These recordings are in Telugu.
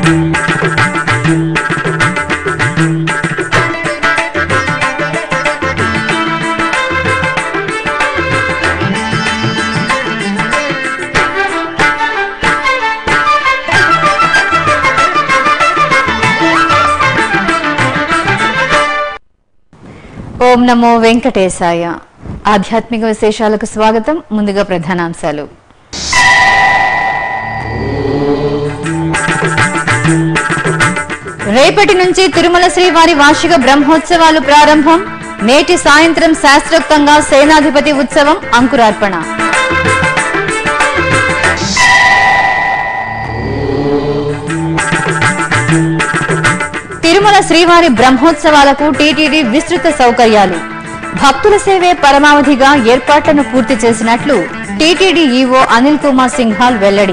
ఓం నమో వెంకటేశాయ ఆధ్యాత్మిక విశేషాలకు స్వాగతం ముందుగా ప్రధానాంశాలు రేపటి నుంచి తిరుమల శ్రీవారి వార్షిక బ్రహ్మోత్సవాలు ప్రారంభం నేటి సాయంత్రం శాస్త్రోక్తంగా సేనాధిపతి ఉత్సవం అంకురార్పణ తిరుమల శ్రీవారి బ్రహ్మోత్సవాలకు టీటీడీ విస్తృత సౌకర్యాలు భక్తుల సేవే పరమావధిగా ఏర్పాట్లను పూర్తి చేసినట్లు టీటీడీ ఈవో అనిల్ కుమార్ సింఘాల్ వెల్లడి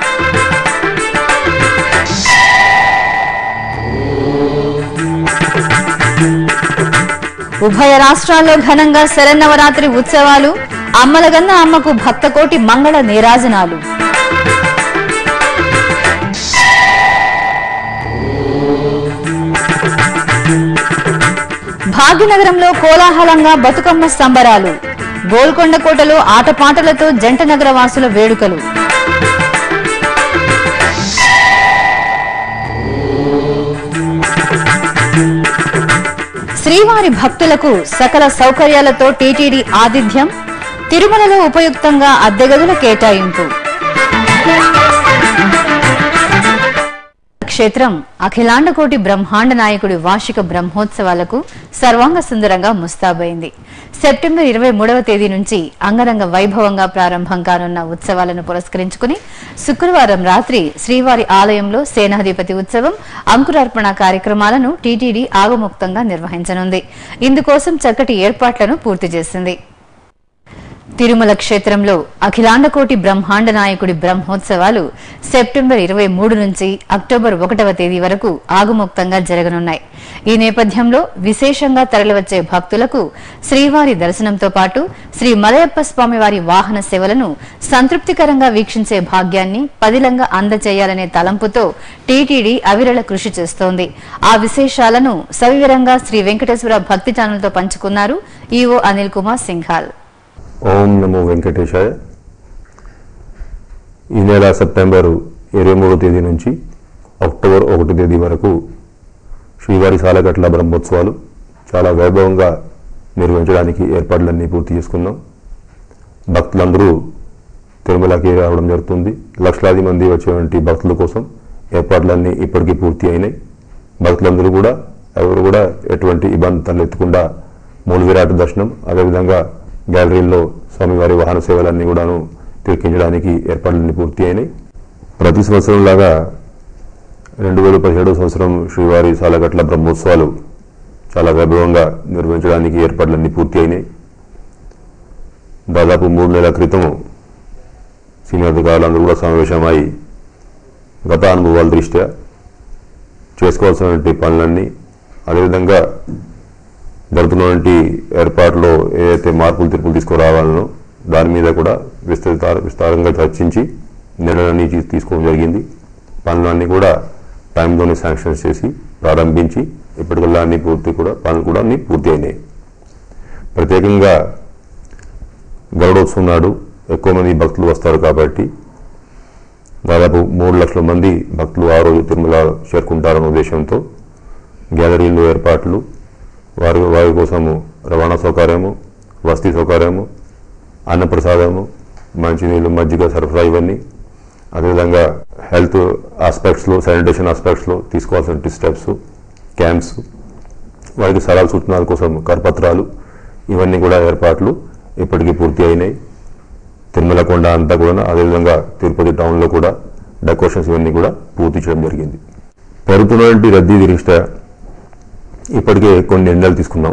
ఉభయ రాష్ట్రాల్లో ఘనంగా శరన్నవరాత్రి ఉత్సవాలు అమ్మలగన్న అమ్మకు భక్తకోటి మంగళ నీరాజనాలు భాగ్యనగరంలో కోలాహలంగా బతుకమ్మ సంబరాలు గోల్కొండ కోటలో ఆటపాటలతో జంట నగర వాసుల వేడుకలు శ్రీవారి భక్తులకు సకల సౌకర్యాలతో టీటీడీ ఆతిథ్యం తిరుమలలో ఉపయుక్తంగా అద్దెగదుల కేటాయింపు క్షేత్రం అఖిలాండకోటి బ్రహ్మాండ నాయకుడి వార్షిక బ్రహ్మోత్సవాలకు సర్వాంగ సుందరంగా ముస్తాబైంది సెప్టెంబర్ ఇరవై మూడవ తేదీ నుంచి అంగరంగ వైభవంగా ప్రారంభం కానున్న ఉత్సవాలను పురస్కరించుకుని శుక్రవారం రాత్రి శ్రీవారి ఆలయంలో సేనాధిపతి ఉత్సవం అంకురార్పణ కార్యక్రమాలను టీటీడీ ఆగముక్తంగా నిర్వహించనుంది ఇందుకోసం చక్కటి ఏర్పాట్లను పూర్తి చేసింది తిరుమల క్షేత్రంలో అఖిలాండకోటి బ్రహ్మాండ నాయకుడి బ్రహ్మోత్సవాలు సెప్టెంబర్ ఇరవై మూడు నుంచి అక్టోబర్ ఒకటవ తేదీ వరకు ఆగుముక్తంగా జరగనున్నాయి ఈ నేపథ్యంలో విశేషంగా తరలివచ్చే భక్తులకు శ్రీవారి దర్శనంతో పాటు శ్రీ మలయప్ప స్వామివారి వాహన సేవలను సంతృప్తికరంగా వీక్షించే భాగ్యాన్ని పదిలంగా అందచేయాలనే తలంపుతో టీటీడీ అవిరళ కృషి చేస్తోంది ఆ విశేషాలను సవివరంగా శ్రీ వెంకటేశ్వర భక్తి ఛానల్తో పంచుకున్నారు ఈవో అనిల్ కుమార్ సింఘాల్ ఓం నమో వెంకటేశాయ ఈ నెల సెప్టెంబరు ఇరవై మూడో తేదీ నుంచి అక్టోబర్ ఒకటి తేదీ వరకు శ్రీవారి సాలగట్ల బ్రహ్మోత్సవాలు చాలా వైభవంగా నిర్వహించడానికి ఏర్పాట్లన్నీ పూర్తి చేసుకున్నాం భక్తులందరూ తిరుమలకి రావడం జరుగుతుంది లక్షలాది మంది వచ్చేటువంటి భక్తుల కోసం ఏర్పాట్లన్నీ ఇప్పటికీ పూర్తి అయినాయి భక్తులందరూ కూడా ఎవరు కూడా ఎటువంటి ఇబ్బంది తలెత్తకుండా మూల విరాట్ దర్శనం అదేవిధంగా గ్యాలరీల్లో స్వామివారి వాహన సేవలన్నీ కూడాను తిరిగించడానికి ఏర్పాట్లన్నీ పూర్తి అయినాయి ప్రతి సంవత్సరం లాగా రెండు వేల పదిహేడవ సంవత్సరం శ్రీవారి సాలగట్ల బ్రహ్మోత్సవాలు చాలా వైభవంగా నిర్వహించడానికి ఏర్పాట్లన్నీ పూర్తి అయినాయి దాదాపు మూడు నెలల క్రితం సీనియర్ అధికారులందరూ కూడా సమావేశమై గత అనుభవాల దృష్ట్యా చేసుకోవాల్సినటువంటి పనులన్నీ అదేవిధంగా జరుగుతున్నటువంటి ఏర్పాట్లో ఏదైతే మార్పులు తీర్పులు తీసుకురావాలనో దాని మీద కూడా విస్తృత విస్తారంగా చర్చించి నిర్ణయాన్ని తీ- తీసుకోవడం జరిగింది పనులన్నీ కూడా టైంలోనే శాంక్షన్స్ చేసి ప్రారంభించి ఇప్పటికల్లా అన్ని పూర్తి కూడా పనులు కూడా అన్ని పూర్తి అయినాయి ప్రత్యేకంగా గరుడోత్సవం నాడు ఎక్కువ మంది భక్తులు వస్తారు కాబట్టి దాదాపు మూడు లక్షల మంది భక్తులు ఆ రోజు తిరుమల చేరుకుంటారన్న ఉద్దేశంతో గ్యాలరీలు ఏర్పాట్లు వారి వారి కోసము రవాణా సౌకర్యము వసతి సౌకర్యము అన్నప్రసాదము మంచినీళ్ళు మజ్జిగ సరఫరా ఇవన్నీ అదేవిధంగా హెల్త్ ఆస్పెక్ట్స్లో శానిటేషన్ ఆస్పెక్ట్స్లో తీసుకోవాల్సిన స్టెప్స్ క్యాంప్స్ వారికి సలహా సూచనల కోసం కరపత్రాలు ఇవన్నీ కూడా ఏర్పాట్లు ఇప్పటికీ పూర్తి అయినాయి తిరుమల కొండ అంతా కూడా అదేవిధంగా తిరుపతి టౌన్లో కూడా డెకరేషన్స్ ఇవన్నీ కూడా పూర్తి చేయడం జరిగింది పెరుగుతున్నటువంటి రద్దీ దృష్ట్యా ఇప్పటికే కొన్ని నిర్ణయాలు తీసుకున్నాం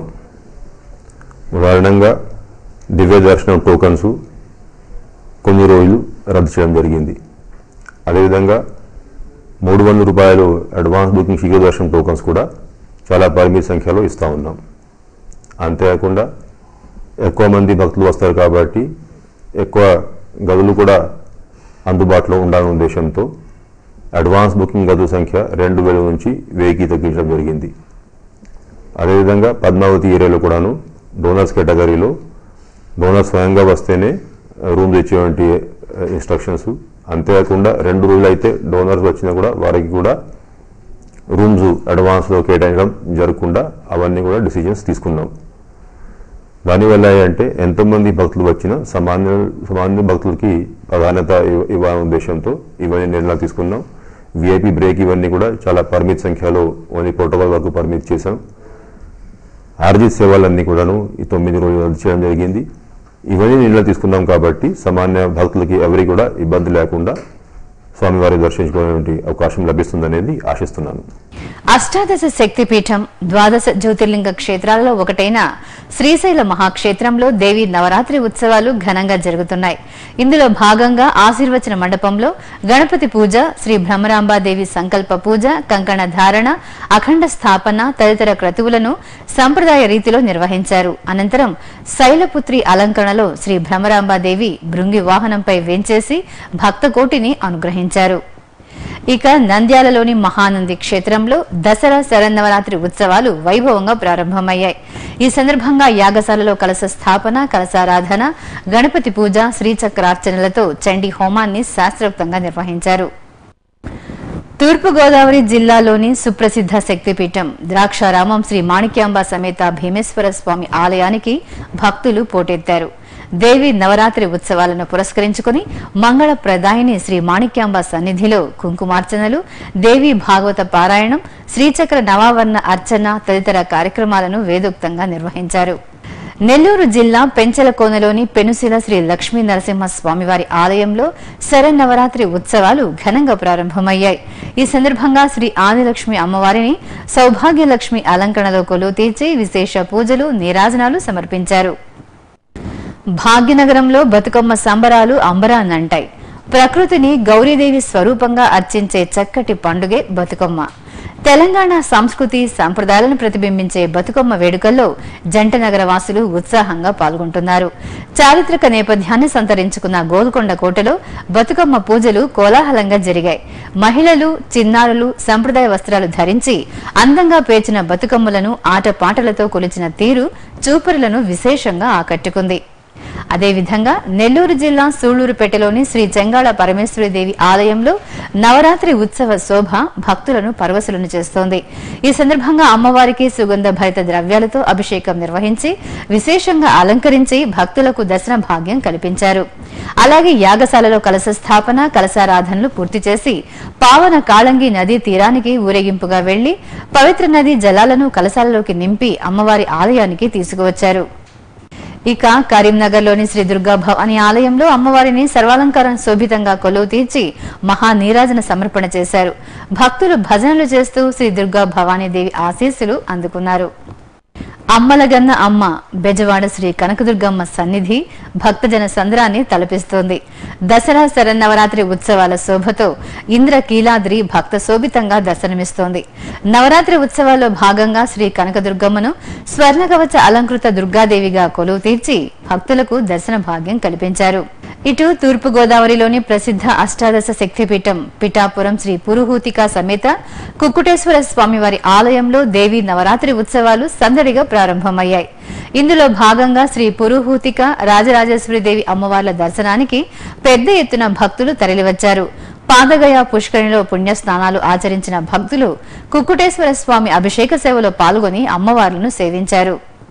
ఉదాహరణంగా దివ్య దర్శనం టోకన్స్ కొన్ని రోజులు రద్దు చేయడం జరిగింది అదేవిధంగా మూడు వందల రూపాయలు అడ్వాన్స్ బుకింగ్ శీఘ్ర దర్శనం టోకన్స్ కూడా చాలా పరిమిత సంఖ్యలో ఇస్తూ ఉన్నాం అంతేకాకుండా ఎక్కువ మంది భక్తులు వస్తారు కాబట్టి ఎక్కువ గదులు కూడా అందుబాటులో ఉండాలనే ఉద్దేశంతో అడ్వాన్స్ బుకింగ్ గదుల సంఖ్య రెండు వేల నుంచి వెయ్యికి తగ్గించడం జరిగింది అదేవిధంగా పద్మావతి ఏరియాలో కూడాను డోనర్స్ కేటగిరీలో డోనర్ స్వయంగా వస్తేనే రూమ్ తెచ్చేటువంటి ఇన్స్ట్రక్షన్స్ అంతేకాకుండా రెండు రోజులు అయితే డోనర్స్ వచ్చినా కూడా వారికి కూడా రూమ్స్ అడ్వాన్స్లో కేటాయించడం జరగకుండా అవన్నీ కూడా డిసిజన్స్ తీసుకున్నాం దానివల్ల ఏంటంటే ఎంతోమంది భక్తులు వచ్చినా సామాన్య సామాన్య భక్తులకి ప్రాధాన్యత ఇవ్వ- ఇవ్వాలనే ఉద్దేశంతో ఇవన్నీ నిర్ణయాలు తీసుకున్నాం విఐపి బ్రేక్ ఇవన్నీ కూడా చాలా పరిమిత సంఖ్యలో ఓన్లీ ప్రోటోకాల్ వరకు పరిమితి చేశాం ఆర్జీ సేవలన్నీ కూడాను ఈ తొమ్మిది రోజులు రద్దు చేయడం జరిగింది ఇవన్నీ నిర్ణయాలు తీసుకున్నాం కాబట్టి సామాన్య భక్తులకి ఎవరికి కూడా ఇబ్బంది లేకుండా స్వామివారి దర్శించుకునే అవకాశం లభిస్తుందనేది ఆశిస్తున్నాను అష్టాదశ శక్తిపీఠం ద్వాదశ జ్యోతిర్లింగ క్షేత్రాలలో ఒకటైన శ్రీశైల మహాక్షేత్రంలో దేవి నవరాత్రి ఉత్సవాలు ఘనంగా జరుగుతున్నాయి ఇందులో భాగంగా ఆశీర్వచన మండపంలో గణపతి పూజ శ్రీ భ్రమరాంబాదేవి సంకల్ప పూజ కంకణ ధారణ అఖండ స్థాపన తదితర క్రతువులను సంప్రదాయ రీతిలో నిర్వహించారు అనంతరం శైలపుత్రి అలంకరణలో శ్రీ భ్రమరాంబాదేవి భృంగి వాహనంపై వేంచేసి భక్తకోటిని అనుగ్రహించారు ఇక నంద్యాలలోని మహానంది క్షేత్రంలో దసరా శరన్నవరాత్రి ఉత్సవాలు వైభవంగా ప్రారంభమయ్యాయి ఈ సందర్భంగా యాగశాలలో కలశ స్థాపన కలశారాధన గణపతి పూజ శ్రీచక్రార్చనలతో చండీ హోమాన్ని శాస్త్రోక్తంగా నిర్వహించారు తూర్పుగోదావరి జిల్లాలోని సుప్రసిద్ధ శక్తిపీఠం ద్రాక్షారామం శ్రీ మాణిక్యాంబ సమేత భీమేశ్వర స్వామి ఆలయానికి భక్తులు పోటెత్తారు దేవి నవరాత్రి ఉత్సవాలను పురస్కరించుకుని మంగళ ప్రదాయిని శ్రీ మాణిక్యాంబ సన్నిధిలో కుంకుమార్చనలు దేవి భాగవత పారాయణం శ్రీచక్ర నవావర్ణ అర్చన తదితర కార్యక్రమాలను వేదోక్తంగా నిర్వహించారు నెల్లూరు జిల్లా పెంచలకోనలోని పెనుశిల శ్రీ లక్ష్మీ నరసింహ స్వామివారి ఆలయంలో శరన్నవరాత్రి ఉత్సవాలు ఘనంగా ప్రారంభమయ్యాయి ఈ సందర్భంగా శ్రీ ఆదిలక్ష్మి అమ్మవారిని సౌభాగ్యలక్ష్మి అలంకరణలో కొలువు తీర్చి విశేష పూజలు నీరాజనాలు సమర్పించారు భాగ్యనగరంలో బతుకమ్మ సంబరాలు అంబరాన్నంటాయి ప్రకృతిని గౌరీదేవి స్వరూపంగా అర్చించే చక్కటి పండుగే బతుకమ్మ తెలంగాణ సంస్కృతి సంప్రదాయాలను ప్రతిబింబించే బతుకమ్మ వేడుకల్లో జంట నగర వాసులు ఉత్సాహంగా పాల్గొంటున్నారు చారిత్రక నేపథ్యాన్ని సంతరించుకున్న గోల్కొండ కోటలో బతుకమ్మ పూజలు కోలాహలంగా జరిగాయి మహిళలు చిన్నారులు సంప్రదాయ వస్త్రాలు ధరించి అందంగా పేర్చిన బతుకమ్మలను ఆటపాటలతో కొలిచిన తీరు చూపరులను విశేషంగా ఆకట్టుకుంది అదేవిధంగా నెల్లూరు జిల్లా సూళ్లూరుపేటలోని శ్రీ చెంగాళ పరమేశ్వరీదేవి ఆలయంలో నవరాత్రి ఉత్సవ శోభ భక్తులను పరవశులను చేస్తోంది ఈ సందర్భంగా అమ్మవారికి సుగంధ భరిత ద్రవ్యాలతో అభిషేకం నిర్వహించి విశేషంగా అలంకరించి భక్తులకు దర్శన భాగ్యం కల్పించారు అలాగే యాగశాలలో కలశ స్థాపన కలశారాధనలు పూర్తి చేసి పావన కాళంగి నదీ తీరానికి ఊరేగింపుగా వెళ్లి పవిత్ర నదీ జలాలను కలశాలలోకి నింపి అమ్మవారి ఆలయానికి తీసుకువచ్చారు ఇక కరీంనగర్లోని శ్రీ దుర్గా భవాని ఆలయంలో అమ్మవారిని సర్వాలంకారం శోభితంగా కొలువు తీర్చి మహా నీరాజన సమర్పణ చేశారు భక్తులు భజనలు చేస్తూ శ్రీ దుర్గా భవానీ దేవి ఆశీస్సులు అందుకున్నారు అమ్మలగన్న అమ్మ బెజవాడ శ్రీ కనకదుర్గమ్మ సన్నిధి భక్తజన సంద్రాన్ని తలపిస్తోంది దసరా శరన్నవరాత్రి ఉత్సవాల శోభతో ఇంద్ర కీలాద్రి భక్త శోభితంగా దర్శనమిస్తోంది నవరాత్రి ఉత్సవాల్లో భాగంగా శ్రీ కనకదుర్గమ్మను స్వర్ణ కవచ అలంకృత దుర్గాదేవిగా కొలువు తీర్చి భక్తులకు దర్శన భాగ్యం కల్పించారు ఇటు తూర్పు గోదావరిలోని ప్రసిద్ధ అష్టాదశ శక్తిపీఠం పిఠాపురం శ్రీ పురుహూతిక సమేత కుక్కుటేశ్వర స్వామివారి ఆలయంలో దేవి నవరాత్రి ఉత్సవాలు సందడిగా ప్రారంభమయ్యాయి ఇందులో భాగంగా శ్రీ పురుహూతిక రాజరాజేశ్వరి దేవి అమ్మవార్ల దర్శనానికి పెద్ద ఎత్తున భక్తులు తరలివచ్చారు పాదగయ పుష్కరిణిలో పుణ్య స్నానాలు ఆచరించిన భక్తులు కుక్కుటేశ్వర స్వామి అభిషేక సేవలో పాల్గొని అమ్మవార్లను సేవించారు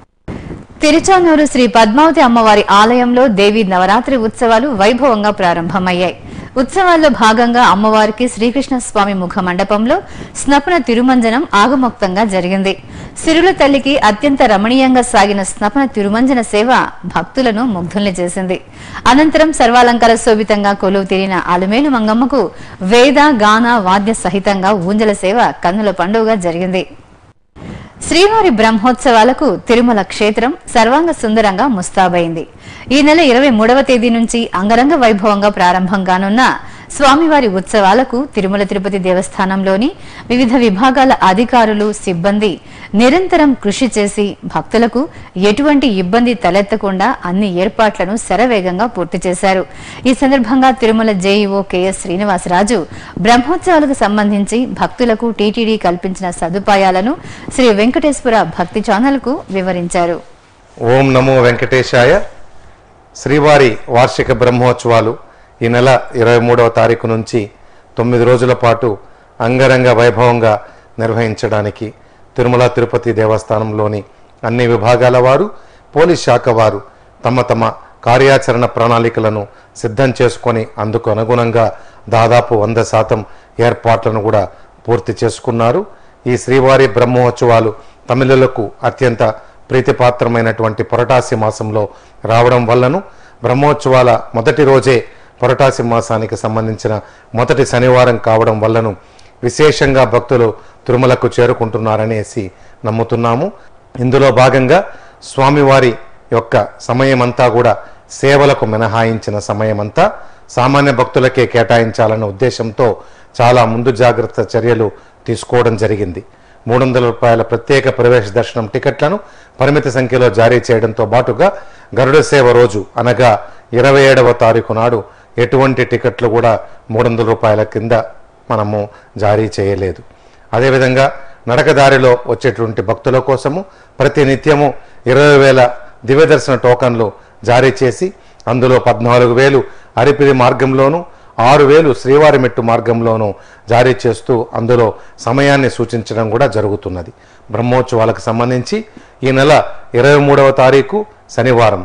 తిరుచానూరు శ్రీ పద్మావతి అమ్మవారి ఆలయంలో దేవి నవరాత్రి ఉత్సవాలు వైభవంగా ప్రారంభమయ్యాయి ఉత్సవాల్లో భాగంగా అమ్మవారికి శ్రీకృష్ణ స్వామి ముఖ మండపంలో స్నపన తిరుమంజనం ఆగమోక్తంగా జరిగింది సిరుల తల్లికి అత్యంత రమణీయంగా సాగిన స్నపన తిరుమంజన సేవ భక్తులను ముగ్ధుల్ని చేసింది అనంతరం సర్వాలంకార శోభితంగా కొలువు తీరిన అలుమేలు మంగమ్మకు వేద గాన వాద్య సహితంగా ఊంజల సేవ కన్నుల పండుగగా జరిగింది శ్రీవారి బ్రహ్మోత్సవాలకు తిరుమల క్షేత్రం సర్వాంగ సుందరంగా ముస్తాబైంది ఈ నెల ఇరవై మూడవ తేదీ నుంచి అంగరంగ వైభవంగా ప్రారంభం కానున్న స్వామివారి ఉత్సవాలకు తిరుమల తిరుపతి దేవస్థానంలోని వివిధ విభాగాల అధికారులు సిబ్బంది నిరంతరం కృషి చేసి భక్తులకు ఎటువంటి ఇబ్బంది తలెత్తకుండా అన్ని ఏర్పాట్లను శరవేగంగా పూర్తి చేశారు ఈ సందర్భంగా తిరుమల జేఈఓ కెఎస్ శ్రీనివాసరాజు బ్రహ్మోత్సవాలకు సంబంధించి భక్తులకు టీటీడీ కల్పించిన సదుపాయాలను శ్రీ వెంకటేశ్వర భక్తి ఛానల్ కు వివరించారు ఓం నమో వెంకటేశాయ శ్రీవారి వార్షిక బ్రహ్మోత్సవాలు ఈ నెల ఇరవై మూడవ తారీఖు నుంచి తొమ్మిది రోజుల పాటు అంగరంగ వైభవంగా నిర్వహించడానికి తిరుమల తిరుపతి దేవస్థానంలోని అన్ని విభాగాల వారు పోలీస్ శాఖ వారు తమ తమ కార్యాచరణ ప్రణాళికలను సిద్ధం చేసుకొని అందుకు అనుగుణంగా దాదాపు వంద శాతం ఏర్పాట్లను కూడా పూర్తి చేసుకున్నారు ఈ శ్రీవారి బ్రహ్మోత్సవాలు తమిళులకు అత్యంత ప్రీతిపాత్రమైనటువంటి పొరటాసి మాసంలో రావడం వల్లను బ్రహ్మోత్సవాల మొదటి రోజే పొరటాసి మాసానికి సంబంధించిన మొదటి శనివారం కావడం వల్లను విశేషంగా భక్తులు తిరుమలకు చేరుకుంటున్నారనేసి నమ్ముతున్నాము ఇందులో భాగంగా స్వామివారి యొక్క సమయమంతా కూడా సేవలకు మినహాయించిన సమయమంతా సామాన్య భక్తులకే కేటాయించాలన్న ఉద్దేశంతో చాలా ముందు జాగ్రత్త చర్యలు తీసుకోవడం జరిగింది మూడు వందల రూపాయల ప్రత్యేక ప్రవేశ దర్శనం టికెట్లను పరిమిత సంఖ్యలో జారీ చేయడంతో పాటుగా గరుడ సేవ రోజు అనగా ఇరవై ఏడవ తారీఖు నాడు ఎటువంటి టికెట్లు కూడా మూడు వందల రూపాయల కింద మనము జారీ చేయలేదు అదేవిధంగా నడకదారిలో వచ్చేటువంటి భక్తుల కోసము ప్రతి నిత్యము ఇరవై వేల దివ్యదర్శన టోకన్లు జారీ చేసి అందులో పద్నాలుగు వేలు అరిపిరి మార్గంలోను ఆరు వేలు శ్రీవారి మెట్టు మార్గంలోనూ జారీ చేస్తూ అందులో సమయాన్ని సూచించడం కూడా జరుగుతున్నది బ్రహ్మోత్సవాలకు సంబంధించి ఈ నెల ఇరవై మూడవ తారీఖు శనివారం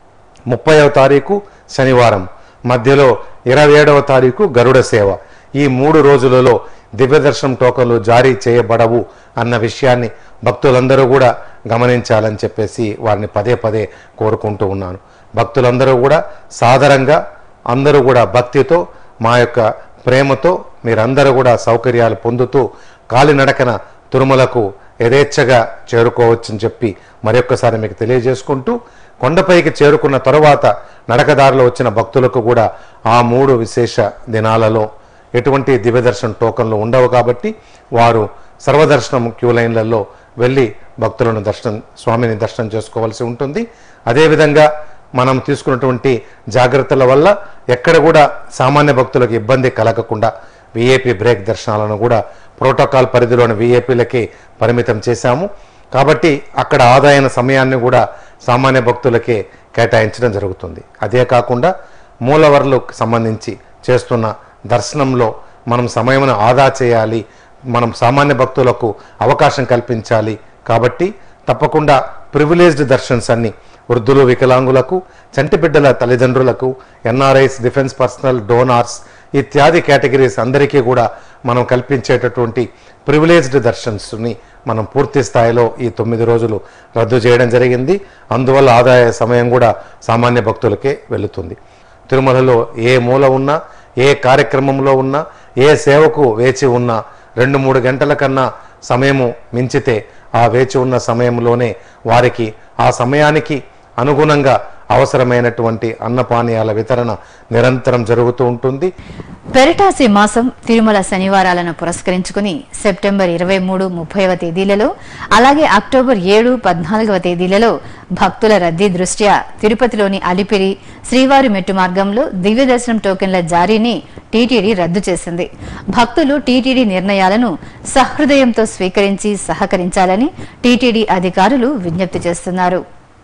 ముప్పైవ తారీఖు శనివారం మధ్యలో ఇరవై ఏడవ తారీఖు గరుడ సేవ ఈ మూడు రోజులలో దివ్య దర్శనం టోకన్లు జారీ చేయబడవు అన్న విషయాన్ని భక్తులందరూ కూడా గమనించాలని చెప్పేసి వారిని పదే పదే కోరుకుంటూ ఉన్నాను భక్తులందరూ కూడా సాదరంగా అందరూ కూడా భక్తితో మా యొక్క ప్రేమతో మీరందరూ కూడా సౌకర్యాలు పొందుతూ కాలినడకన తిరుమలకు యథేచ్ఛగా చేరుకోవచ్చని చెప్పి మరొక్కసారి మీకు తెలియజేసుకుంటూ కొండపైకి చేరుకున్న తరువాత నడకదారిలో వచ్చిన భక్తులకు కూడా ఆ మూడు విశేష దినాలలో ఎటువంటి దివ్యదర్శనం టోకన్లు ఉండవు కాబట్టి వారు సర్వదర్శనం క్యూ లైన్లలో వెళ్ళి భక్తులను దర్శనం స్వామిని దర్శనం చేసుకోవాల్సి ఉంటుంది అదేవిధంగా మనం తీసుకున్నటువంటి జాగ్రత్తల వల్ల ఎక్కడ కూడా సామాన్య భక్తులకు ఇబ్బంది కలగకుండా విఐపి బ్రేక్ దర్శనాలను కూడా ప్రోటోకాల్ పరిధిలోని విఐపీలకే పరిమితం చేశాము కాబట్టి అక్కడ ఆదాయన సమయాన్ని కూడా సామాన్య భక్తులకే కేటాయించడం జరుగుతుంది అదే కాకుండా మూలవర్లకు సంబంధించి చేస్తున్న దర్శనంలో మనం సమయమును ఆదా చేయాలి మనం సామాన్య భక్తులకు అవకాశం కల్పించాలి కాబట్టి తప్పకుండా ప్రివిలేజ్డ్ దర్శన్స్ అన్ని వృద్ధులు వికలాంగులకు చంటి బిడ్డల తల్లిదండ్రులకు ఎన్ఆర్ఐస్ డిఫెన్స్ పర్సనల్ డోనార్స్ ఇత్యాది కేటగిరీస్ అందరికీ కూడా మనం కల్పించేటటువంటి ప్రివిలేజ్డ్ దర్శన్స్ని మనం పూర్తి స్థాయిలో ఈ తొమ్మిది రోజులు రద్దు చేయడం జరిగింది అందువల్ల ఆదాయ సమయం కూడా సామాన్య భక్తులకే వెళుతుంది తిరుమలలో ఏ మూల ఉన్నా ఏ కార్యక్రమంలో ఉన్నా ఏ సేవకు వేచి ఉన్నా రెండు మూడు గంటల కన్నా సమయము మించితే ఆ వేచి ఉన్న సమయంలోనే వారికి ఆ సమయానికి అనుగుణంగా అవసరమైనటువంటి అన్నపానీయాల వితరణ నిరంతరం జరుగుతూ ఉంటుంది పెరటాసి మాసం తిరుమల శనివారాలను పురస్కరించుకుని సెప్టెంబర్ ఇరవై మూడు ముప్పైవ తేదీలలో అలాగే అక్టోబర్ ఏడు పద్నాలుగవ తేదీలలో భక్తుల రద్దీ దృష్ట్యా తిరుపతిలోని అలిపిరి శ్రీవారి మెట్టు మార్గంలో దివ్య దర్శనం టోకెన్ల జారీని టీటీడీ రద్దు చేసింది భక్తులు టీటీడీ నిర్ణయాలను సహృదయంతో స్వీకరించి సహకరించాలని టీటీడీ అధికారులు విజ్ఞప్తి చేస్తున్నారు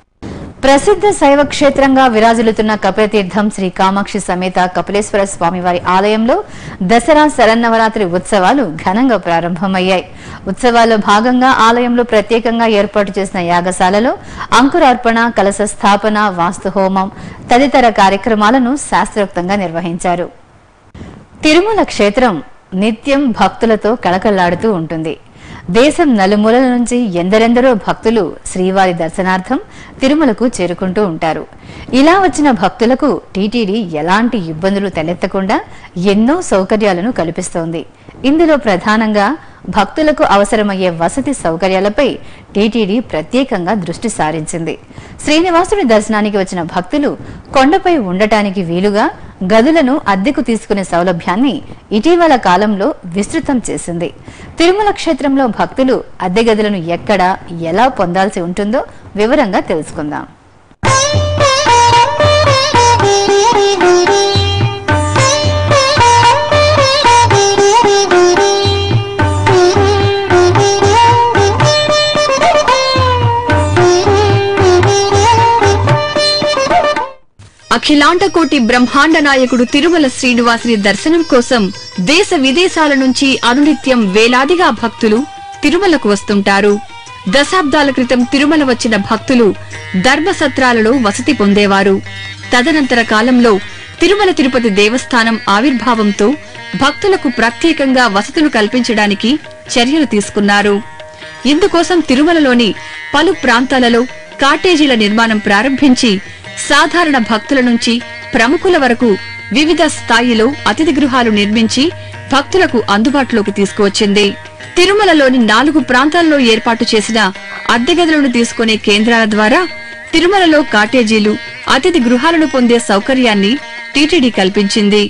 ప్రసిద్ధ శైవ క్షేత్రంగా విరాజిల్లుతున్న కపిలతీర్థం శ్రీ కామాక్షి సమేత కపిలేశ్వర స్వామివారి ఆలయంలో దసరా శరన్నవరాత్రి ఉత్సవాలు ఘనంగా ప్రారంభమయ్యాయి ఉత్సవాల్లో భాగంగా ఆలయంలో ప్రత్యేకంగా ఏర్పాటు చేసిన యాగశాలలో అంకురార్పణ కలశ స్థాపన వాస్తు హోమం తదితర కార్యక్రమాలను శాస్త్రోక్తంగా నిర్వహించారు తిరుమల క్షేత్రం నిత్యం భక్తులతో కళకళలాడుతూ ఉంటుంది దేశం నలుమూలల నుంచి ఎందరెందరో భక్తులు శ్రీవారి దర్శనార్థం తిరుమలకు చేరుకుంటూ ఉంటారు ఇలా వచ్చిన భక్తులకు టీటీడీ ఎలాంటి ఇబ్బందులు తలెత్తకుండా ఎన్నో సౌకర్యాలను కల్పిస్తోంది ఇందులో ప్రధానంగా భక్తులకు అవసరమయ్యే వసతి సౌకర్యాలపై టీటీడీ ప్రత్యేకంగా దృష్టి సారించింది శ్రీనివాసుడి దర్శనానికి వచ్చిన భక్తులు కొండపై ఉండటానికి వీలుగా గదులను అద్దెకు తీసుకునే సౌలభ్యాన్ని ఇటీవల కాలంలో విస్తృతం చేసింది తిరుమల క్షేత్రంలో భక్తులు అద్దె గదులను ఎక్కడ ఎలా పొందాల్సి ఉంటుందో వివరంగా తెలుసుకుందాం అఖిలాండకోటి బ్రహ్మాండ నాయకుడు తిరుమల శ్రీనివాసుని దర్శనం కోసం దేశ విదేశాల నుంచి అనునిత్యం వేలాదిగా భక్తులు తిరుమలకు వస్తుంటారు దశాబ్దాల క్రితం తిరుమల వచ్చిన భక్తులు ధర్మసత్రాలలో వసతి పొందేవారు తదనంతర కాలంలో తిరుమల తిరుపతి దేవస్థానం ఆవిర్భావంతో భక్తులకు ప్రత్యేకంగా వసతులు కల్పించడానికి చర్యలు తీసుకున్నారు ఇందుకోసం తిరుమలలోని పలు ప్రాంతాలలో కాటేజీల నిర్మాణం ప్రారంభించి సాధారణ భక్తుల నుంచి ప్రముఖుల వరకు వివిధ స్థాయిలో అతిథి గృహాలు నిర్మించి భక్తులకు అందుబాటులోకి తీసుకువచ్చింది తిరుమలలోని నాలుగు ప్రాంతాల్లో ఏర్పాటు చేసిన అద్దె గదులను తీసుకునే కేంద్రాల ద్వారా తిరుమలలో కాటేజీలు అతిథి గృహాలను పొందే సౌకర్యాన్ని టీటీడీ కల్పించింది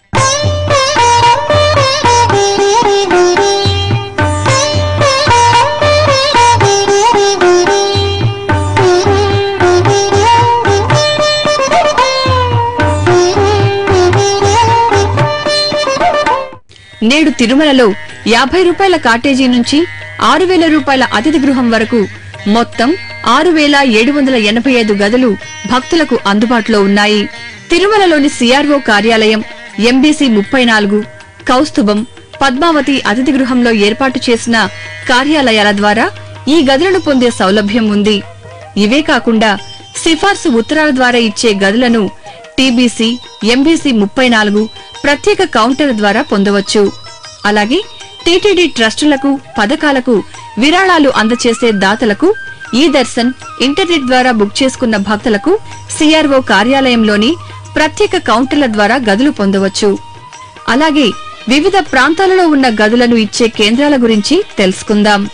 నేడు తిరుమలలో యాభై రూపాయల కాటేజీ నుంచి ఆరు వేల రూపాయల అతిథి గృహం వరకు మొత్తం ఆరు వేల ఏడు వందల ఎనభై ఐదు గదులు భక్తులకు అందుబాటులో ఉన్నాయి తిరుమలలోని సిఆర్ఓ కార్యాలయం ఎంబీసీ ముప్పై నాలుగు కౌస్తుభం పద్మావతి అతిథి గృహంలో ఏర్పాటు చేసిన కార్యాలయాల ద్వారా ఈ గదులను పొందే సౌలభ్యం ఉంది ఇవే కాకుండా సిఫార్సు ఉత్తరాల ద్వారా ఇచ్చే గదులను టీబీసీ ఎంబీసీ ముప్పై నాలుగు ప్రత్యేక కౌంటర్ ద్వారా పొందవచ్చు అలాగే టీటీడీ ట్రస్టులకు పథకాలకు విరాళాలు అందచేసే దాతలకు ఈ దర్శన్ ఇంటర్నెట్ ద్వారా బుక్ చేసుకున్న భక్తులకు సిఆర్ఓ కార్యాలయంలోని ప్రత్యేక కౌంటర్ల ద్వారా గదులు పొందవచ్చు అలాగే వివిధ ప్రాంతాలలో ఉన్న గదులను ఇచ్చే కేంద్రాల గురించి తెలుసుకుందాం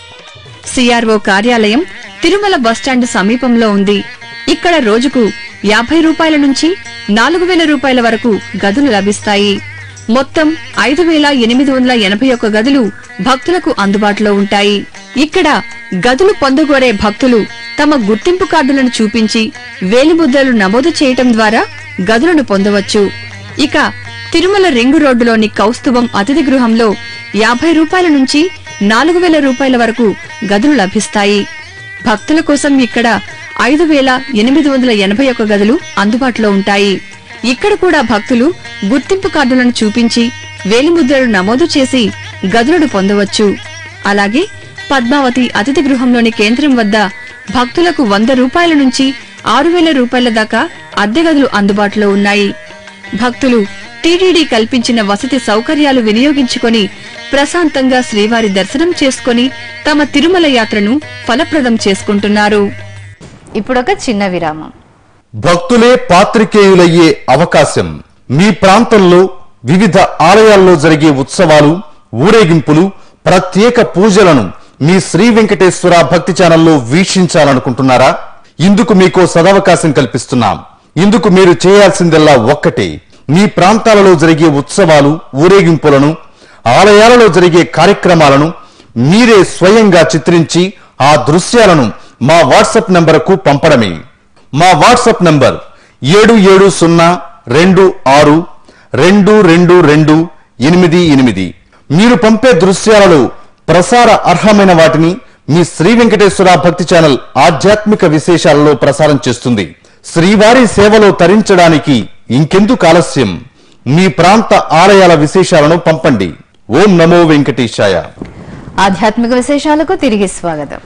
సిఆర్ఓ కార్యాలయం తిరుమల బస్టాండ్ సమీపంలో ఉంది ఇక్కడ రోజుకు యాభై రూపాయల నుంచి నాలుగు వేల రూపాయల వరకు గదులు లభిస్తాయి మొత్తం ఐదు వేల ఎనిమిది వందల ఎనభై ఒక్క గదులు భక్తులకు అందుబాటులో ఉంటాయి ఇక్కడ గదులు పొందగోరే భక్తులు తమ గుర్తింపు కార్డులను చూపించి వేలిముద్రలు నమోదు చేయటం ద్వారా గదులను పొందవచ్చు ఇక తిరుమల రింగు రోడ్డులోని కౌస్తుభం అతిథి గృహంలో యాభై రూపాయల నుంచి నాలుగు వేల రూపాయల వరకు గదులు లభిస్తాయి భక్తుల కోసం ఇక్కడ ఐదు వేల ఎనిమిది వందల ఎనభై ఒక్క గదులు అందుబాటులో ఉంటాయి ఇక్కడ కూడా భక్తులు గుర్తింపు కార్డులను చూపించి వేలిముద్రలు నమోదు చేసి గదులను పొందవచ్చు అలాగే పద్మావతి అతిథి గృహంలోని కేంద్రం వద్ద భక్తులకు వంద రూపాయల నుంచి ఆరు వేల రూపాయల దాకా అద్దె గదులు అందుబాటులో ఉన్నాయి భక్తులు టీటీడీ కల్పించిన వసతి సౌకర్యాలు వినియోగించుకొని ప్రశాంతంగా శ్రీవారి దర్శనం చేసుకొని తమ తిరుమల యాత్రను ఫలప్రదం చేసుకుంటున్నారు ఇప్పుడొక చిన్న విరామం భక్తులే పాత్రికేయులయ్యే అవకాశం మీ ప్రాంతంలో వివిధ ఆలయాల్లో జరిగే ఉత్సవాలు ఊరేగింపులు ప్రత్యేక పూజలను మీ శ్రీ వెంకటేశ్వర భక్తి ఛానల్లో వీక్షించాలనుకుంటున్నారా ఇందుకు మీకో సదవకాశం కల్పిస్తున్నాం ఇందుకు మీరు చేయాల్సిందల్లా ఒక్కటే మీ ప్రాంతాలలో జరిగే ఉత్సవాలు ఊరేగింపులను ఆలయాలలో జరిగే కార్యక్రమాలను మీరే స్వయంగా చిత్రించి ఆ దృశ్యాలను మా వాట్సాప్ నంబరుకు పంపడమే మా వాట్సాప్ నంబర్ ఏడు ఏడు సున్నా రెండు ఆరు రెండు రెండు రెండు ఎనిమిది ఎనిమిది మీరు పంపే దృశ్యాలలో ప్రసార అర్హమైన వాటిని మీ శ్రీ వెంకటేశ్వర భక్తి ఛానల్ ఆధ్యాత్మిక విశేషాలలో ప్రసారం చేస్తుంది శ్రీవారి సేవలో తరించడానికి ఇంకెందుకు ఆలస్యం మీ ప్రాంత ఆలయాల విశేషాలను పంపండి ఓం నమో వెంకటేశాయ ఆధ్యాత్మిక విశేషాలకు తిరిగి స్వాగతం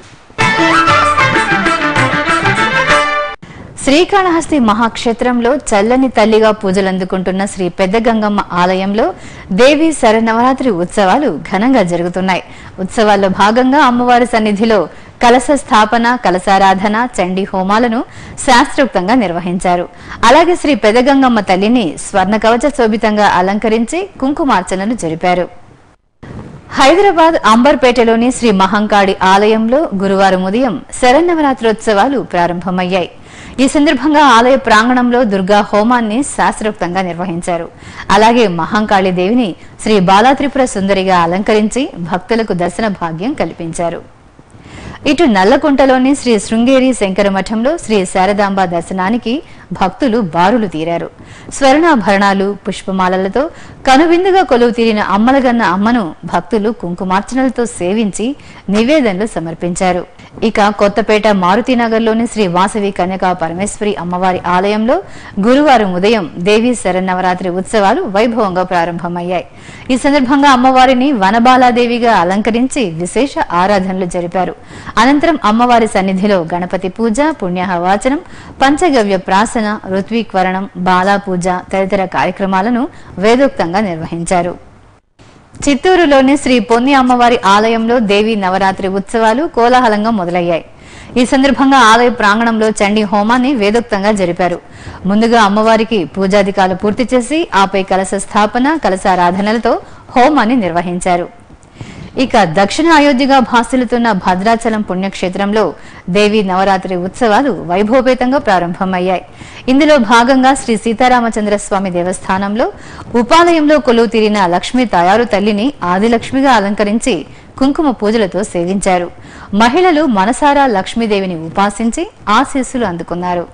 శ్రీకాళహస్తి మహాక్షేత్రంలో చల్లని తల్లిగా పూజలందుకుంటున్న శ్రీ పెద్దగంగమ్మ ఆలయంలో దేవి శరన్నవరాత్రి ఉత్సవాలు ఘనంగా జరుగుతున్నాయి ఉత్సవాల్లో భాగంగా అమ్మవారి సన్నిధిలో కలశ స్థాపన కలశారాధన చండీ హోమాలను శాస్త్రోక్తంగా నిర్వహించారు అలాగే శ్రీ పెద్దగంగమ్మ తల్లిని స్వర్ణ కవచ శోభితంగా అలంకరించి కుంకుమార్చనలు జరిపారు హైదరాబాద్ అంబర్పేటలోని శ్రీ మహంకాళి ఆలయంలో గురువారం ఉదయం శరన్నవరాత్రోత్సవాలు ప్రారంభమయ్యాయి ఈ సందర్భంగా ఆలయ ప్రాంగణంలో దుర్గా హోమాన్ని శాస్త్రోక్తంగా నిర్వహించారు అలాగే మహంకాళి దేవిని శ్రీ బాలాత్రిపుర సుందరిగా అలంకరించి భక్తులకు దర్శన భాగ్యం కల్పించారు ఇటు నల్లకుంటలోని శ్రీ శృంగేరి శంకర మఠంలో శ్రీ శారదాంబ దర్శనానికి భక్తులు బారులు తీరారు స్వర్ణాభరణాలు పుష్పమాలలతో కనువిందుగా కొలువు తీరిన అమ్మలగన్న అమ్మను భక్తులు కుంకుమార్చనలతో సేవించి నివేదనలు సమర్పించారు ఇక కొత్తపేట మారుతినగర్లోని శ్రీ వాసవి కన్యకా పరమేశ్వరి అమ్మవారి ఆలయంలో గురువారం ఉదయం దేవీ శరన్నవరాత్రి ఉత్సవాలు వైభవంగా ప్రారంభమయ్యాయి ఈ సందర్భంగా అమ్మవారిని వనబాలాదేవిగా అలంకరించి విశేష ఆరాధనలు జరిపారు అనంతరం అమ్మవారి సన్నిధిలో గణపతి పూజ పుణ్యహవాచనం పంచగవ్య ప్రాసన ఋత్వీక్వరణం బాలా పూజ తదితర కార్యక్రమాలను వేదోక్తంగా నిర్వహించారు చిత్తూరులోని శ్రీ పొన్ని అమ్మవారి ఆలయంలో దేవి నవరాత్రి ఉత్సవాలు కోలాహలంగా మొదలయ్యాయి ఈ సందర్భంగా ఆలయ ప్రాంగణంలో చండీ హోమాన్ని వేదోక్తంగా జరిపారు ముందుగా అమ్మవారికి పూజాధికాలు పూర్తి చేసి ఆపై కలశ స్థాపన కలశారాధనలతో హోమాన్ని నిర్వహించారు ఇక దక్షిణ అయోధ్యగా భాసిల్లుతున్న భద్రాచలం పుణ్యక్షేత్రంలో దేవి నవరాత్రి ఉత్సవాలు వైభవపేతంగా ప్రారంభమయ్యాయి ఇందులో భాగంగా శ్రీ సీతారామచంద్ర స్వామి దేవస్థానంలో ఉపాలయంలో కొలువు తీరిన లక్ష్మీ తయారు తల్లిని ఆదిలక్ష్మిగా అలంకరించి కుంకుమ పూజలతో సేవించారు మహిళలు మనసారా లక్ష్మీదేవిని ఉపాసించి ఆశీస్సులు అందుకున్నారు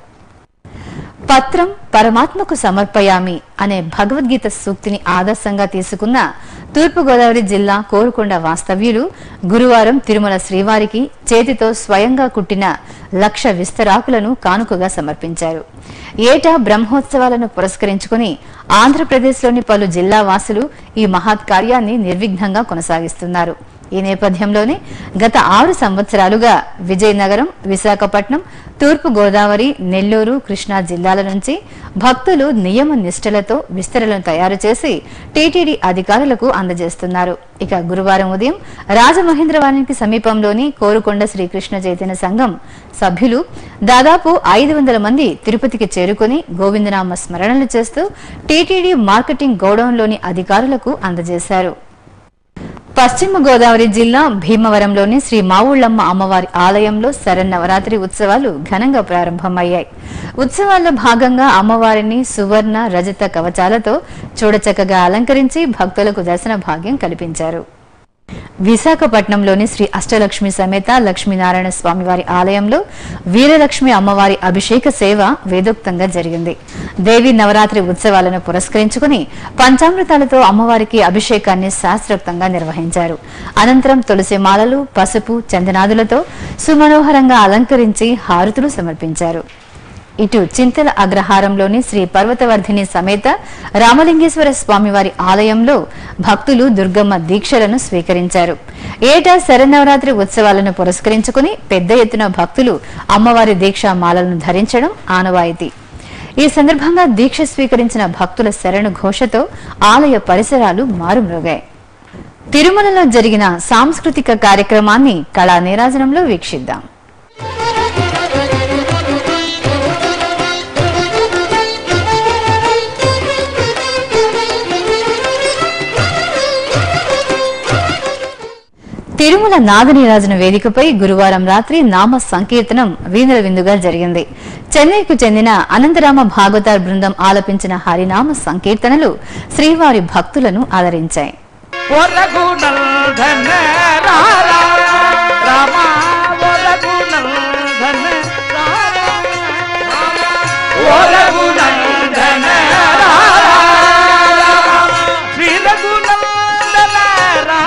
పత్రం పరమాత్మకు సమర్పయామి అనే భగవద్గీత సూక్తిని ఆదర్శంగా తీసుకున్న తూర్పుగోదావరి జిల్లా కోరుకొండ వాస్తవ్యులు గురువారం తిరుమల శ్రీవారికి చేతితో స్వయంగా కుట్టిన లక్ష విస్తరాకులను కానుకగా సమర్పించారు ఏటా బ్రహ్మోత్సవాలను పురస్కరించుకుని ఆంధ్రప్రదేశ్లోని పలు జిల్లా వాసులు ఈ మహత్ కార్యాన్ని నిర్విఘ్నంగా కొనసాగిస్తున్నారు ఈ నేపథ్యంలోనే గత ఆరు సంవత్సరాలుగా విజయనగరం విశాఖపట్నం తూర్పు గోదావరి నెల్లూరు కృష్ణా జిల్లాల నుంచి భక్తులు నియమ నిష్టలతో విస్తరలను తయారు చేసి టీటీడీ అధికారులకు అందజేస్తున్నారు ఇక గురువారం ఉదయం రాజమహేంద్రవరానికి సమీపంలోని కోరుకొండ శ్రీకృష్ణ చైతన్య సంఘం సభ్యులు దాదాపు ఐదు వందల మంది తిరుపతికి చేరుకుని గోవిందనామ స్మరణలు చేస్తూ టీటీడీ మార్కెటింగ్ గోడౌన్లోని అధికారులకు అందజేశారు పశ్చిమ గోదావరి జిల్లా భీమవరంలోని శ్రీ మావుళ్ళమ్మ అమ్మవారి ఆలయంలో శరన్నవరాత్రి ఉత్సవాలు ఘనంగా ప్రారంభమయ్యాయి ఉత్సవాల్లో భాగంగా అమ్మవారిని సువర్ణ రజత కవచాలతో చూడచక్కగా అలంకరించి భక్తులకు దర్శన భాగ్యం కల్పించారు విశాఖపట్నంలోని శ్రీ అష్టలక్ష్మి సమేత లక్ష్మీనారాయణ స్వామివారి ఆలయంలో వీరలక్ష్మి అమ్మవారి అభిషేక సేవ వేదోక్తంగా జరిగింది దేవి నవరాత్రి ఉత్సవాలను పురస్కరించుకుని పంచామృతాలతో అమ్మవారికి అభిషేకాన్ని శాస్త్రోక్తంగా నిర్వహించారు అనంతరం తులసి మాలలు పసుపు చందనాదులతో సుమనోహరంగా అలంకరించి హారతులు సమర్పించారు ఇటు చింతల అగ్రహారంలోని శ్రీ పర్వతవర్ధిని సమేత రామలింగేశ్వర స్వామివారి ఆలయంలో భక్తులు దుర్గమ్మ దీక్షలను స్వీకరించారు ఏటా శరన్నవరాత్రి ఉత్సవాలను పురస్కరించుకుని పెద్ద ఎత్తున భక్తులు అమ్మవారి దీక్షా మాలలను ధరించడం ఆనవాయితీ ఈ సందర్భంగా దీక్ష స్వీకరించిన భక్తుల శరణు ఘోషతో ఆలయ పరిసరాలు మారుమ్రోగాయి తిరుమలలో జరిగిన సాంస్కృతిక కార్యక్రమాన్ని కళా నీరాజనంలో వీక్షిద్దాం తిరుమల నాగనీరాజన వేదికపై గురువారం రాత్రి నామ సంకీర్తనం వీణుల విందుగా జరిగింది చెన్నైకు చెందిన అనంతరామ భాగవతార్ బృందం ఆలపించిన హరినామ సంకీర్తనలు శ్రీవారి భక్తులను ఆదరించాయి ఒరగుణల్ధన రారా రామ ఒరగుణల్ధన రారా ఒరగుణల్ధన రారా శ్రీ రఘునందన రారా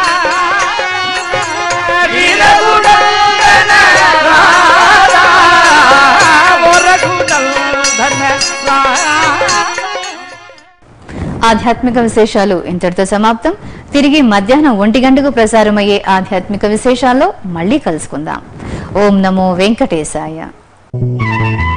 శ్రీ రఘునందన రారా ఒరగుణల్ధన రారా ఆధ్యాత్మిక విశేషాలు ఇంతటితో సమాప్తం తిరిగి మధ్యాహ్నం ఒంటి గంటకు ప్రసారమయ్యే ఆధ్యాత్మిక విశేషాల్లో మళ్ళీ కలుసుకుందాం ఓం నమో వెంకటేశాయ